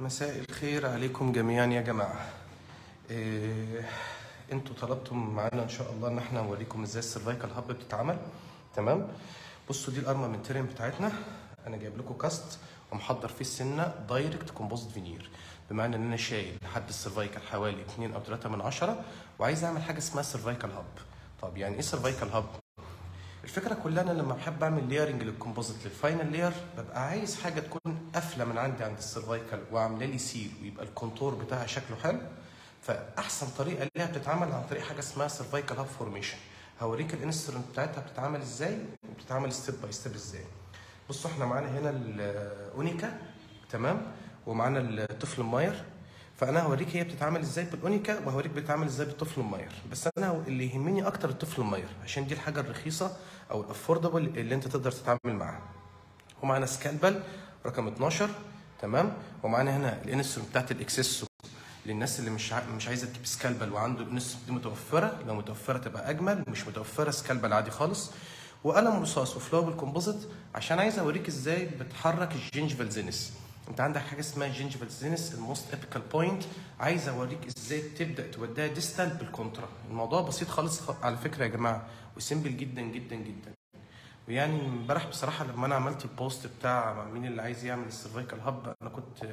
مساء الخير عليكم جميعا يا جماعة إيه انتوا طلبتم معانا ان شاء الله ان احنا نوريكم ازاي السيرفايكال هاب بتتعمل تمام بصوا دي الارمامنتيريم بتاعتنا انا جايب لكم كاست ومحضر فيه السنه دايركت كومبوزيت فينير بمعنى ان انا شايل لحد السيرفايكال حوالي 2 او 3 من 10 وعايز اعمل حاجه اسمها سيرفايكال هاب طب يعني ايه سيرفايكال هاب الفكره كلها انا لما بحب اعمل ليرنج للكومبوزيت للفاينل لير ببقى عايز حاجه تكون قافله من عندي عند السيرفايكال وعامله لي سيل ويبقى الكونتور بتاعها شكله حلو فاحسن طريقه ليها بتتعمل عن طريق حاجه اسمها سيرفايكال هاب فورميشن هوريك الانسترومنت بتاعتها بتتعمل ازاي وبتتعمل ستيب باي ستيب ازاي بصوا احنا معانا هنا الاونيكا تمام ومعانا الطفل الماير فانا هوريك هي بتتعمل ازاي بالاونيكا وهوريك بتتعمل ازاي بالطفل الماير بس انا اللي يهمني اكتر الطفل الماير عشان دي الحاجه الرخيصه او الافوردبل اللي انت تقدر تتعامل معاها ومعانا سكالبل رقم 12 تمام ومعانا هنا الانسترومنت بتاعت الاكسسو للناس اللي مش ع... مش عايزه تجيب سكالبل وعنده الانسترومنت دي متوفره لو متوفره تبقى اجمل مش متوفره سكالبل عادي خالص وقلم رصاص وفلوبل كومبوزيت عشان عايز اوريك ازاي بتحرك الجينجفال زينس انت عندك حاجه اسمها جينجفال زينس الموست ابيكال بوينت عايز اوريك ازاي تبدا توديها ديستال بالكونترا الموضوع بسيط خالص على فكره يا جماعه وسيمبل جدا جدا جدا ويعني امبارح بصراحه لما انا عملت البوست بتاع مين اللي عايز يعمل السيرفايكال هاب انا كنت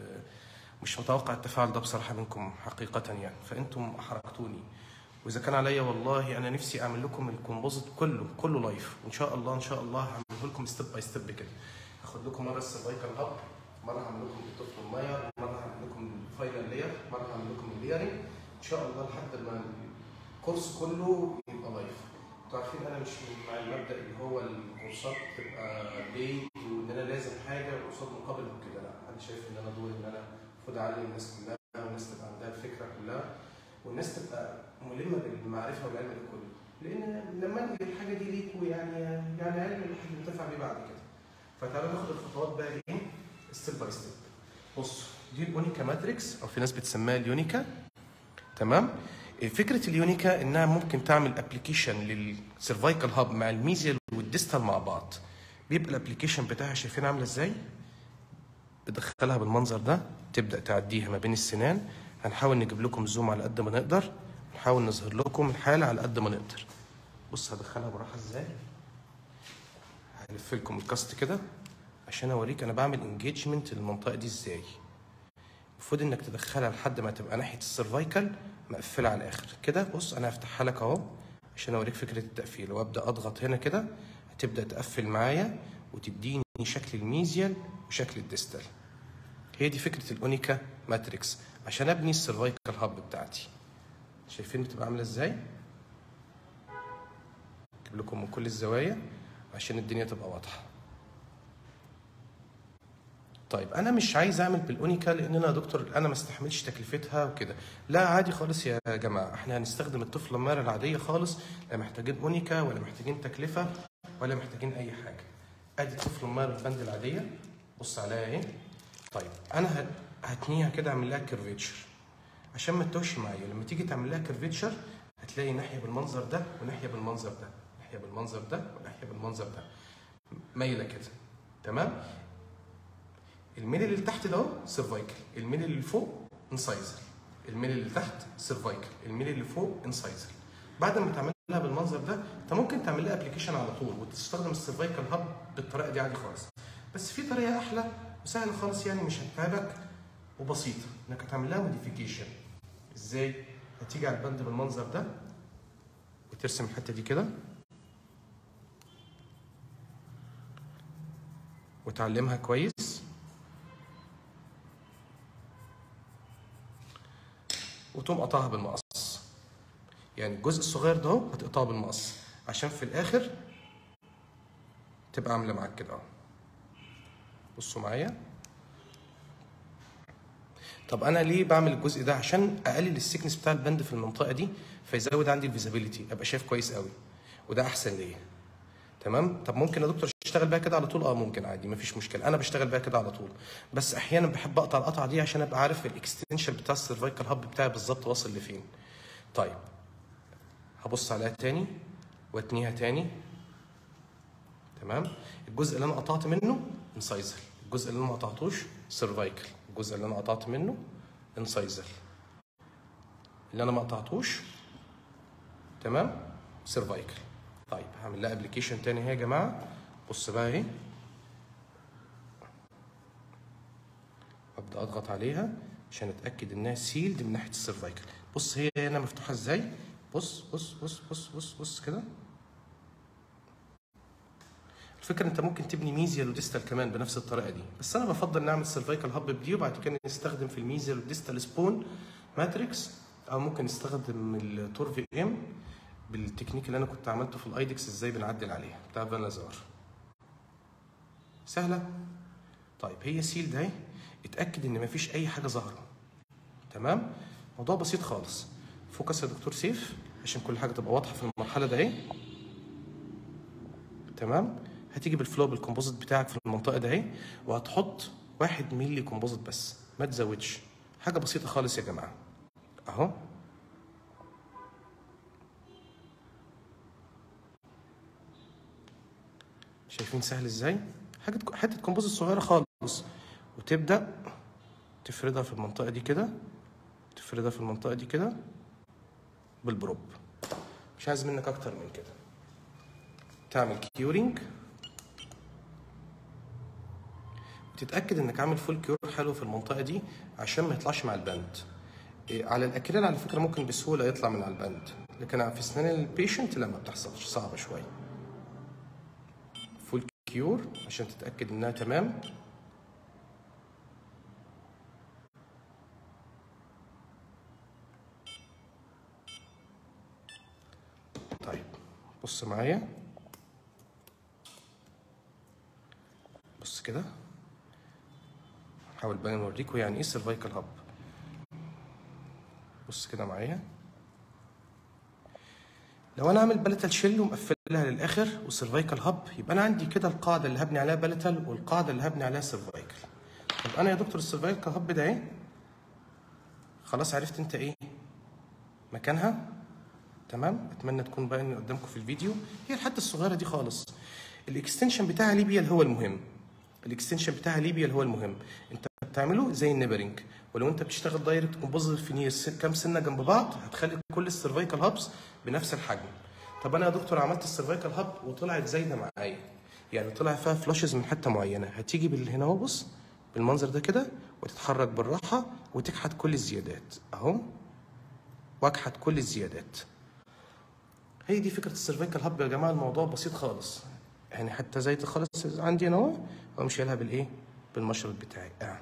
مش متوقع التفاعل ده بصراحه منكم حقيقه يعني فانتم احرجتوني واذا كان عليا والله انا نفسي اعمل لكم الكومبوزيت كله كله لايف وان شاء الله ان شاء الله هعمله لكم ستيب باي ستيب كده هاخد لكم مره السيرفايكال هاب مره هعمل لكم الطفل الماير مره هعمل لكم الفاينل لير مره هعمل لكم الليرنج ان شاء الله لحد ما الكورس كله يبقى لايف انتوا عارفين انا مش مع المبدا اللي هو الكورسات تبقى بيت وان انا لازم حاجه قصاد مقابل وكده لا انا شايف ان انا دوري ان انا المفروض اعلم الناس كلها والناس تبقى عندها الفكره كلها والناس تبقى ملمه بالمعرفه والعلم ده كله لان لما انقل الحاجه دي ليكوا يعني يعني علم الواحد ينتفع بيه بعد كده فتعالوا ناخد الخطوات بقى ايه ستيب باي ستيب بص دي اليونيكا ماتريكس او في ناس بتسميها اليونيكا تمام فكره اليونيكا انها ممكن تعمل ابلكيشن للسيرفايكال هاب مع الميزيال والديستال مع بعض بيبقى الابلكيشن بتاعها شايفين عامله ازاي بتدخلها بالمنظر ده تبدا تعديها ما بين السنان هنحاول نجيب لكم زوم على قد ما نقدر نحاول نظهر لكم الحاله على قد ما نقدر بص هدخلها براحه ازاي هلف لكم الكاست كده عشان اوريك انا بعمل انجيجمنت للمنطقه دي ازاي المفروض انك تدخلها لحد ما تبقى ناحيه السيرفايكال مقفله على الاخر كده بص انا هفتحها لك اهو عشان اوريك فكره التقفيل وابدا اضغط هنا كده هتبدا تقفل معايا وتديني شكل الميزيال وشكل الديستال هي دي فكره الاونيكا ماتريكس عشان ابني السيرفايكال هاب بتاعتي شايفين بتبقى عامله ازاي اجيب لكم من كل الزوايا عشان الدنيا تبقى واضحه طيب انا مش عايز اعمل بالاونيكا لان انا يا دكتور انا ما استحملش تكلفتها وكده لا عادي خالص يا جماعه احنا هنستخدم الطفل الماره العاديه خالص لا محتاجين اونيكا ولا محتاجين تكلفه ولا محتاجين اي حاجه ادي الطفل الماره البند العاديه بص عليها اهي طيب انا هتنيها كده اعمل لها كيرفيتشر عشان ما تتوهش معايا لما تيجي تعمل لها كيرفيتشر هتلاقي ناحيه بالمنظر ده وناحيه بالمنظر ده ناحيه بالمنظر ده وناحيه بالمنظر ده مايله كده تمام الميل اللي تحت ده سيرفايكل الميل اللي فوق انسايزر الميل اللي تحت سيرفايكل الميل اللي فوق انسايزر بعد ما تعملها بالمنظر ده انت ممكن تعمل لها ابلكيشن على طول وتستخدم السيرفايكال هاب بالطريقه دي عادي خالص بس في طريقه احلى وسهله خالص يعني مش هتتعبك وبسيطه انك هتعمل لها موديفيكيشن ازاي هتيجي على البند بالمنظر ده وترسم الحته دي كده وتعلمها كويس وتقوم قطعها بالمقص يعني الجزء الصغير ده اهو هتقطعه بالمقص عشان في الاخر تبقى عامله معاك كده اهو بصوا معايا طب انا ليه بعمل الجزء ده عشان اقلل السكنس بتاع البند في المنطقه دي فيزود عندي الفيزابيليتي ابقى شايف كويس قوي وده احسن ليا تمام طب ممكن يا دكتور اشتغل بيها كده على طول اه ممكن عادي مفيش مشكله انا بشتغل بيها كده على طول بس احيانا بحب اقطع القطعه دي عشان ابقى عارف الاكستنشن بتاع السيرفايكال هاب بتاعي بالظبط واصل لفين طيب هبص عليها تاني واتنيها تاني تمام الجزء اللي انا قطعت منه انسايزر الجزء اللي انا ما قطعتوش سيرفايكل الجزء اللي انا قطعت منه انسايزر اللي انا ما قطعتوش تمام سيرفايكل طيب هعمل لها ابلكيشن تاني اهي يا جماعه بص بقى اهي ابدا اضغط عليها عشان اتاكد انها سيلد من ناحيه السيرفايكل بص هي هنا مفتوحه ازاي بص بص بص بص بص بص كده الفكره انت ممكن تبني ميزيال وديستال كمان بنفس الطريقه دي بس انا بفضل نعمل سيرفايكال هاب بدي وبعد كده نستخدم في الميزيال والديستال سبون ماتريكس او ممكن نستخدم التور في ام بالتكنيك اللي انا كنت عملته في الايدكس ازاي بنعدل عليها بتاع فانازار سهله طيب هي سيلد اهي اتاكد ان مفيش اي حاجه ظاهره تمام موضوع بسيط خالص فوكس يا دكتور سيف عشان كل حاجه تبقى واضحه في المرحله ده اهي تمام هتيجي بالفلو بالكومبوزيت بتاعك في المنطقه ده اهي وهتحط واحد ملي كومبوزيت بس ما تزودش حاجه بسيطه خالص يا جماعه اهو شايفين سهل ازاي حاجه حته كومبوزيت صغيره خالص وتبدا تفردها في المنطقه دي كده تفردها في المنطقه دي كده بالبروب مش عايز منك اكتر من كده تعمل كيورينج وتتاكد انك عامل فول كيور حلو في المنطقه دي عشان ما يطلعش مع البند إيه، على الاكريل على فكره ممكن بسهوله يطلع من على البند لكن في اسنان البيشنت لا ما بتحصلش صعبه شويه فول كيور عشان تتاكد انها تمام طيب بص معايا بص كده حاول بقى نوريكم يعني ايه سيرفايكال هاب بص كده معايا لو انا عامل بلتال شيل ومقفلها للاخر وسيرفايكال هاب يبقى انا عندي كده القاعده اللي هبني عليها بلتال والقاعده اللي هبني عليها سيرفايكال طب انا يا دكتور السيرفايكال هاب ده ايه خلاص عرفت انت ايه مكانها تمام اتمنى تكون باين قدامكم في الفيديو هي الحته الصغيره دي خالص الاكستنشن بتاع ليبيال هو المهم الاكستنشن بتاع ليبيال هو المهم انت بتعمله زي النيبرنج ولو انت بتشتغل دايركت كومبوزيت فينير كام سنه جنب بعض هتخلي كل السيرفايكال هابس بنفس الحجم طب انا يا دكتور عملت السيرفايكال هاب وطلعت زايده معايا يعني طلع فيها فلاشز من حته معينه هتيجي بال هنا اهو بص بالمنظر ده كده وتتحرك بالراحه وتكحت كل الزيادات اهو واكحت كل الزيادات هي دي فكره السيرفيكال هاب يا جماعه الموضوع بسيط خالص يعني حتى زيت خالص عندي انا اهو واقوم شايلها بالايه بالمشرط بتاعي آه.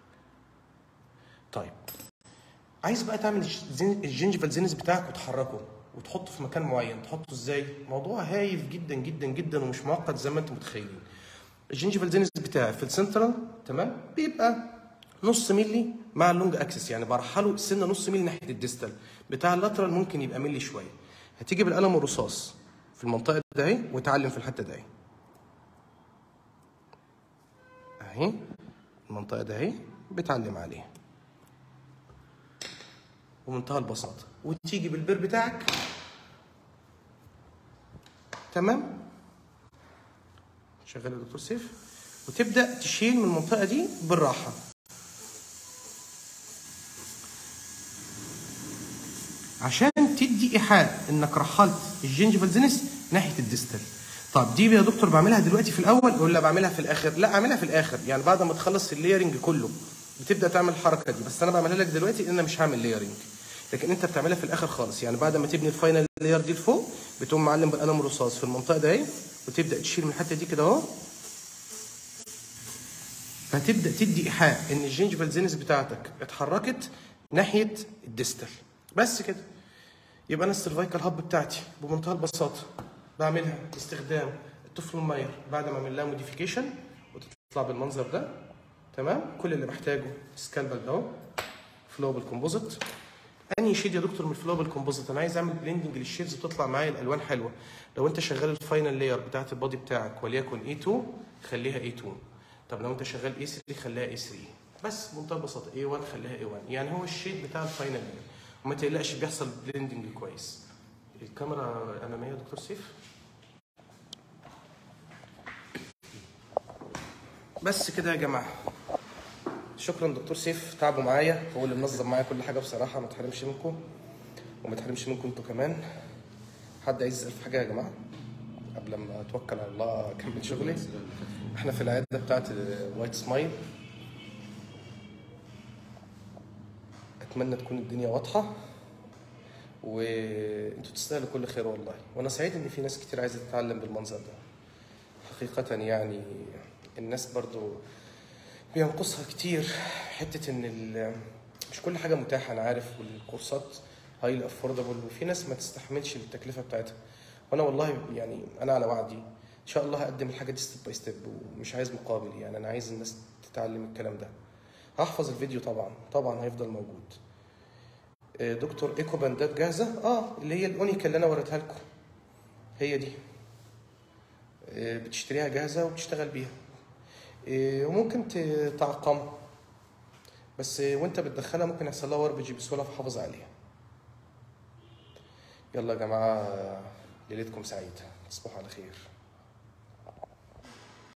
طيب عايز بقى تعمل الجين- الجينجيفال زينس بتاعك وتحركه وتحطه في مكان معين تحطه ازاي موضوع هايف جدا جدا جدا ومش معقد زي ما انتم متخيلين الجينجيفال زينس بتاعي في السنترال تمام بيبقى نص ملي مع اللونج اكسس يعني برحله سنه نص ملي ناحيه الديستال بتاع اللاترال ممكن يبقى ملي شويه هتيجي بالقلم الرصاص في المنطقه ده اهي وتعلم في الحته ده اهي اهي المنطقه ده اهي بتعلم عليها ومنتهى البساطه وتيجي بالبير بتاعك تمام شغال يا دكتور سيف وتبدا تشيل من المنطقه دي بالراحه عشان تدي ايحاء انك رحلت الجينجيفال زينس ناحيه الديستال طب دي يا دكتور بعملها دلوقتي في الاول ولا بعملها في الاخر لا اعملها في الاخر يعني بعد ما تخلص الليرنج كله بتبدا تعمل الحركه دي بس انا بعملها لك دلوقتي لان انا مش هعمل ليرنج لكن انت بتعملها في الاخر خالص يعني بعد ما تبني الفاينل لاير دي لفوق بتقوم معلم بالقلم الرصاص في المنطقه ده اهي وتبدا تشيل من الحته دي كده اهو فهتبدا تدي ايحاء ان الجينجيفال زينس بتاعتك اتحركت ناحيه الديستال بس كده يبقى انا السيرفايكال هاب بتاعتي بمنتهى البساطه بعملها باستخدام الطفل الماير بعد ما اعمل لها موديفيكيشن وتطلع بالمنظر ده تمام كل اللي بحتاجه سكالبل ده اهو فلو بالكومبوزيت انهي شيد يا دكتور من الفلو بالكومبوزيت انا عايز اعمل بليندنج للشيدز وتطلع معايا الالوان حلوه لو انت شغال الفاينل لاير بتاعت البادي بتاعك وليكن A2 خليها A2 طب لو انت شغال A3 خليها A3 بس بمنتهى البساطه A1 خليها A1 يعني هو الشيد بتاع الفاينل لاير وما تقلقش بيحصل بليندنج كويس الكاميرا اماميه يا دكتور سيف بس كده يا جماعه شكرا دكتور سيف تعبوا معايا هو اللي منظم معايا كل حاجه بصراحه ما تحرمش منكم وما تحرمش منكم انتوا كمان حد عايز يسال في حاجه يا جماعه قبل ما اتوكل على الله اكمل شغلي احنا في العياده بتاعت وايت سمايل اتمنى تكون الدنيا واضحه وانتوا تستاهلوا كل خير والله وانا سعيد ان في ناس كتير عايزه تتعلم بالمنظر ده حقيقه يعني الناس برضو بينقصها كتير حته ان ال- مش كل حاجه متاحه انا عارف والكورسات هايلي افوردبل وفي ناس ما تستحملش التكلفه بتاعتها وانا والله يعني انا على وعدي ان شاء الله هقدم الحاجه دي ستيب باي ستيب ومش عايز مقابل يعني انا عايز الناس تتعلم الكلام ده هحفظ الفيديو طبعا طبعا هيفضل موجود آه، دكتور ايكو باندات جاهزه اه اللي هي الاونيكا اللي انا وريتها لكم هي دي آه، بتشتريها جاهزه وبتشتغل بيها آه، وممكن ت- تعقمها بس آه، وانت بتدخلها ممكن يحصل لها وربج بسهوله فحافظ عليها يلا يا جماعه ليلتكم سعيده تصبحوا على خير